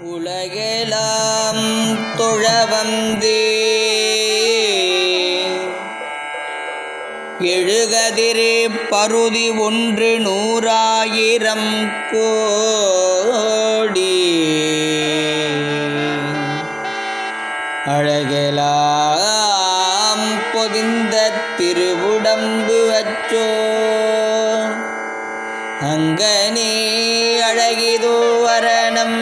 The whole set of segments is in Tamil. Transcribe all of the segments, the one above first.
உலகெலாம் தொழவந்தே எழுகதிரு பருதி ஒன்று நூறாயிரம் கோடி அழகெலாம் பொதிந்த திருவுடம்பு அச்சோ அங்கனே அழகிதோ வரணம்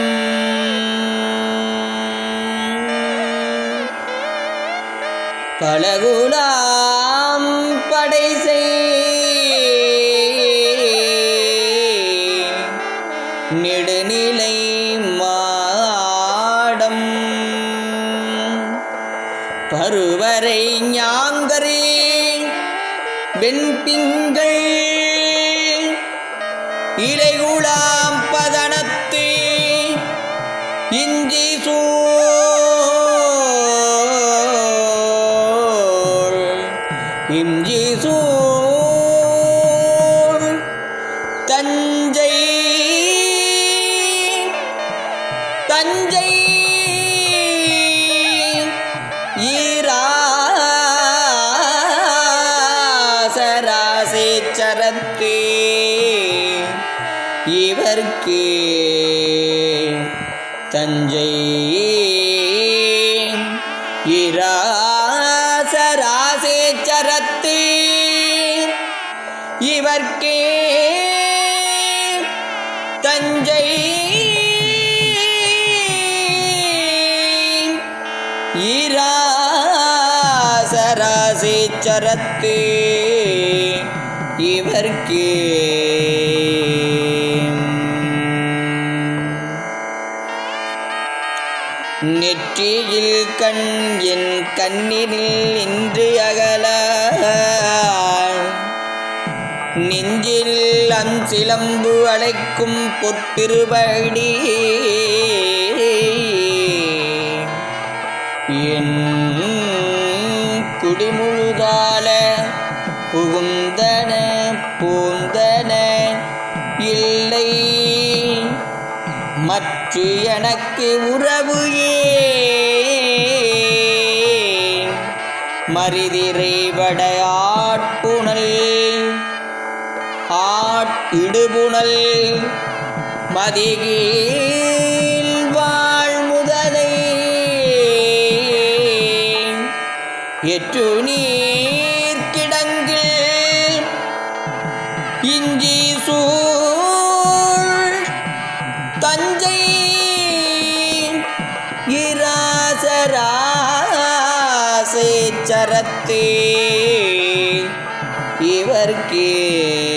பலகுலாம் படை நெடுநிலை மாடம் பருவரை ஞாங்கரே வெண்பிங்கள் இலைகுளாம் பதனத்து இஞ்சி சூழ் இஞ்சி சூழ் தஞ்சை தஞ்சை ஈராசராசேச்சரத்தே இவர்க்கு தஞ்சை இராசராசேச்சரத்து இவர்க்கே தஞ்சை ஈராசராசேச்சரத்து இவர்க்கே நெற்றியில் கண் என் கண்ணினில் இன்று அகல நெஞ்சில் அஞ்சிலம்பு அழைக்கும் பொத்திருபடி என் குடிமுழுதால புகுந்தன பூந்தன இல்லை மற்ற எனக்கு உறவு ஏன் மரிதிரைவட ஆட்புணல் ஆட்டிடுபுணல் மதிகீழ் வாழ் முதலை எற்று நீர் கிடங்கில் இஞ்சி சூழ் தஞ்சை இராசராசே சரத்தே இவர்க்கே